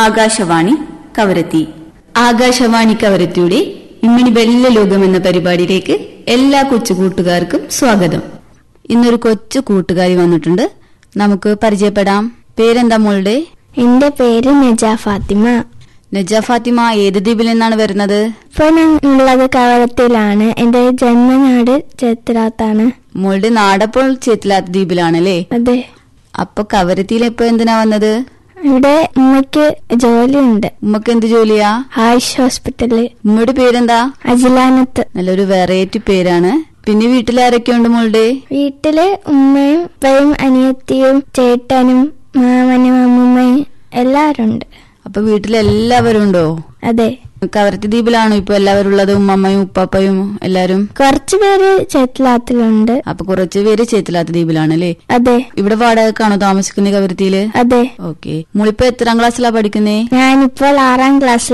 ആകാശവാണി കവരത്തി ആകാശവാണി കവരത്തിയുടെ ഇമ്മിണി വെള്ള ലോകം എന്ന പരിപാടിയിലേക്ക് എല്ലാ കൊച്ചു കൂട്ടുകാർക്കും സ്വാഗതം ഇന്നൊരു കൊച്ചു കൂട്ടുകാരി വന്നിട്ടുണ്ട് നമുക്ക് പരിചയപ്പെടാം പേരെന്താ മോളുടെ എന്റെ പേര് നജ ഫാത്തിമ നജ ഫാത്തിമ ഏത് ദ്വീപിൽ നിന്നാണ് വരുന്നത് ഇപ്പൊ ഞാൻ ഉള്ളത് കവളത്തിലാണ് എന്റെ ജന്മനാട് ചേത്തലാത്താണ് മോളുടെ നാടപ്പോൾ ചേത്തിലാത്ത ദ്വീപിലാണല്ലേ അതെ അപ്പൊ കവരത്തിയിൽ എപ്പോ എന്തിനാ വന്നത് ഇവിടെ ഉമ്മയ്ക്ക് ജോലിയുണ്ട് ഉമ്മക്ക് എന്ത് ജോലിയാ ആയുഷ് ഹോസ്പിറ്റലില് ഉമ്മയുടെ പേരെന്താ അജിലാനത്ത് നല്ലൊരു വെറൈറ്റി പേരാണ് പിന്നെ വീട്ടിൽ ആരൊക്കെയുണ്ട് മോളുടെ വീട്ടില് ഉമ്മയും ഉപ്പയും അനിയത്തിയും ചേട്ടനും മാമനും അമ്മൂമ്മയും എല്ലാവരും ഉണ്ട് അപ്പൊ വീട്ടിൽ എല്ലാവരും ഉണ്ടോ അതെ കവരത്തി ദ്വീപിലാണോ ഇപ്പൊ എല്ലാവരും ഉള്ളത് ഉമ്മമ്മയും ഉപ്പാപ്പയും എല്ലാരും കുറച്ചു പേര് ചേത്തലാത്തിലുണ്ട് അപ്പൊ കുറച്ച് പേര് ചേത്തിലാത്ത ദ്വീപിലാണല്ലേ അതെ ഇവിടെ വാടകക്കാണോ താമസിക്കുന്നത് കവരത്തിയില് അതെ ഓക്കെ മോളിപ്പോ എത്രാം ക്ലാസ്സിലാ പഠിക്കുന്നേ ഞാനിപ്പോൾ ആറാം ക്ലാസ്സിൽ